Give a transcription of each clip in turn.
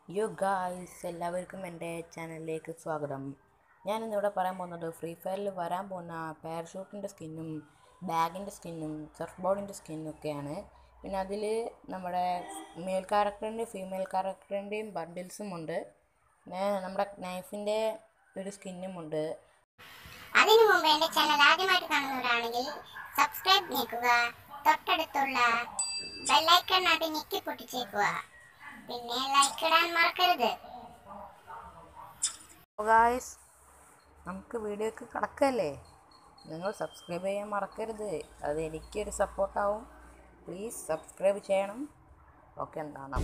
you guys എല്ലാവർക്കും എൻ്റെ ചാനലിലേക്ക് സ്വാഗതം ഞാനിന്നിവിടെ പറയാൻ പോകുന്നത് ഫ്രീ ഫയറിൽ വരാൻ പോകുന്ന പാരഷൂട്ടിൻ്റെ സ്കിന്നും ബാഗിൻ്റെ സ്കിന്നും സർഫ് ബോർഡിൻ്റെ സ്കിന്നും ഒക്കെയാണ് പിന്നെ അതിൽ നമ്മുടെ മെയിൽ ക്യാരക്ടറിൻ്റെയും ഫീമെയിൽ ക്യാരക്ടറിൻ്റെയും ബണ്ടിൽസും ഉണ്ട് പിന്നെ നമ്മുടെ നൈഫിൻ്റെ ഒരു സ്കിന്നും ഉണ്ട് അതിനു മുമ്പ് എന്റെ ചാനൽ ആദ്യമായിട്ട് കാണുന്നവരാണെങ്കിൽ സബ്സ്ക്രൈബ് നീക്കുക തൊട്ടടുത്തുള്ള ബെല്ലൈക്കൺ അത് ഞെക്കി പൊട്ടിച്ചേക്കുക പിന്നെ ലൈക്ക് ഇടാൻ മറക്കരുത് ഗായ്സ് നമുക്ക് വീഡിയോക്ക് കിടക്കല്ലേ നിങ്ങൾ സബ്സ്ക്രൈബ് ചെയ്യാൻ മറക്കരുത് അത് എനിക്കൊരു സപ്പോർട്ടാവും പ്ലീസ് സബ്സ്ക്രൈബ് ചെയ്യണം ഓക്കെ എന്താണ്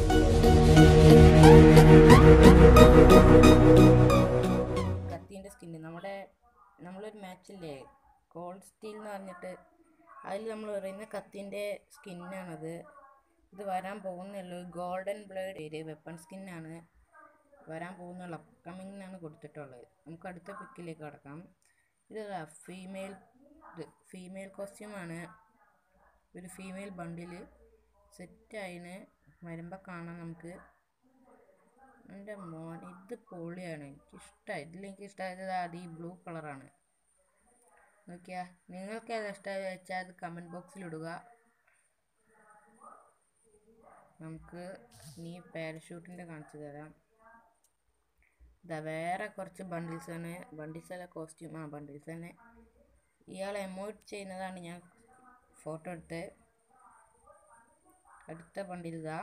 കത്തീൻ്റെ സ്കിന്ന് നമ്മുടെ നമ്മളൊരു മാച്ചില്ലേ ഗോൾഡ് സ്റ്റീൽ എന്ന് പറഞ്ഞിട്ട് അതിൽ നമ്മൾ പറയുന്ന കത്തീൻ്റെ സ്കിന്നാണത് ഇത് വരാൻ പോകുന്നുള്ളൂ ഗോൾഡൻ ബ്ലേഡ് ഒരു വെപ്പൺ സ്കിന്നാണ് വരാൻ പോകുന്നുള്ള അപ്കമിങ് എന്നാണ് കൊടുത്തിട്ടുള്ളത് നമുക്ക് അടുത്ത പിക്കിലേക്ക് കടക്കാം ഇത് ഫീമെയിൽ ഇത് ഫീമെയിൽ കോസ്റ്റ്യൂമാണ് ഒരു ഫീമെയിൽ ബണ്ടിൽ സെറ്റായിന് വരുമ്പോൾ കാണാം നമുക്ക് എൻ്റെ മോൻ ഇത് പൊളിയാണ് എനിക്കിഷ്ടമായി ഇതിലെനിക്ക് ഇഷ്ടമായത് അത് ഈ ബ്ലൂ കളറാണ് നോക്കിയാ നിങ്ങൾക്ക് ഏതാ ഇഷ്ടമായി വെച്ചാൽ അത് കമൻറ്റ് ബോക്സിൽ ഇടുക നമുക്ക് ഇനി പാരഷൂട്ടിൻ്റെ കാണിച്ചു തരാം ഇതാ വേറെ കുറച്ച് ബണ്ടിൽസ് ആണ് ബണ്ടിൽസ് അല്ല കോസ്റ്റ്യൂം ആ ബണ്ടിൽസ് തന്നെ ഇയാൾ എമോട്ട് ചെയ്യുന്നതാണ് ഞാൻ ഫോട്ടോ എടുത്ത് അടുത്ത ബണ്ടിൽ ഇതാ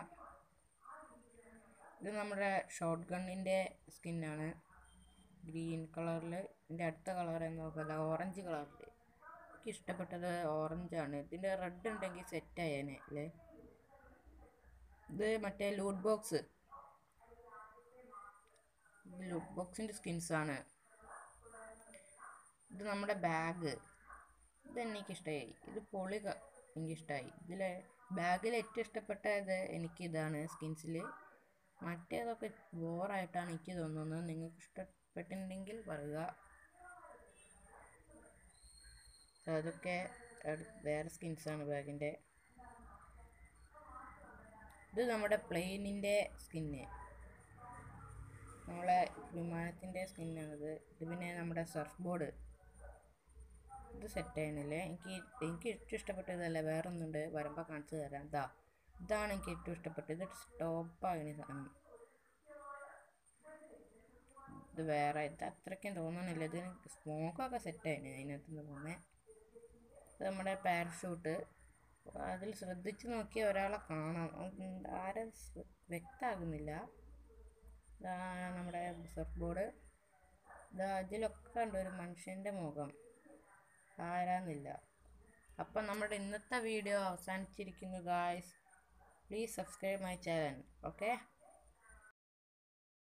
ഇത് നമ്മുടെ ഷോർട്ട് ഗണ്ണിൻ്റെ സ്കിന്നാണ് ഗ്രീൻ കളറിൽ ഇതിൻ്റെ അടുത്ത കളർ എന്ന് നോക്കുക ഓറഞ്ച് കളറിൽ എനിക്ക് ഇഷ്ടപ്പെട്ടത് ഓറഞ്ചാണ് ഇതിൻ്റെ റെഡ് ഉണ്ടെങ്കിൽ സെറ്റ് ആയേനെ അല്ലേ ഇത് മറ്റേ ലൂട്ട് ബോക്സ് ഇത് ലൂട്ട് ബോക്സിൻ്റെ സ്കിൻസ് ആണ് ഇത് നമ്മുടെ ബാഗ് ഇത് എനിക്കിഷ്ടമായി ഇത് പൊളി ക- എനിക്കിഷ്ടമായി ഇതിൽ ബാഗിൽ ഏറ്റവും ഇഷ്ടപ്പെട്ടത് എനിക്ക് ഇതാണ് സ്കിൻസിൽ മറ്റേതൊക്കെ ബോറായിട്ടാണ് എനിക്ക് തോന്നുന്നത് നിങ്ങൾക്ക് ഇഷ്ടപ്പെട്ടിട്ടുണ്ടെങ്കിൽ പറയുക അതൊക്കെ അടു- വേറെ സ്കിൻസാണ് ബാഗിൻ്റെ ഇത് നമ്മുടെ പ്ലെയിനിൻ്റെ സ്കിന്ന് നമ്മളെ വിമാനത്തിൻ്റെ സ്കിന്നാണിത് ഇത് പിന്നെ നമ്മുടെ സർഫ് ബോർഡ് ഇത് സെറ്റ് ചെയ്യുന്നില്ലേ എനിക്ക് എനിക്ക് ഏറ്റവും ഇഷ്ടപ്പെട്ടതല്ല വേറെ ഒന്നുണ്ട് വരുമ്പോൾ കാണിച്ചു തരാം ഇതാ ഇതാണ് എനിക്ക് ഏറ്റവും ഇഷ്ടപ്പെട്ടത് ഇത് സ്റ്റോപ്പാണ് സാധനം ഇത് വേറെ ഇത് അത്രയ്ക്കും തോന്നണില്ല ഇത് സ്മോക്കൊക്കെ സെറ്റ് ആയിന് അതിനകത്ത് നിന്ന് പോകുന്നത് ഇത് നമ്മുടെ പാരഷൂട്ട് അതിൽ ശ്രദ്ധിച്ച് നോക്കിയ ഒരാളെ കാണാം ഉം, ആരും സ് വ്യക്തമാകുന്നില്ല ഇതാ നമ്മുടെ സർഫ് ബോർഡ് ഇതാ ഇതിലൊക്കെ ഉണ്ട് ഒരു മനുഷ്യൻ്റെ മുഖം ആരാന്നില്ല അപ്പം നമ്മുടെ ഇന്നത്തെ വീഡിയോ അവസാനിച്ചിരിക്കുന്നു guys please subscribe my channel okay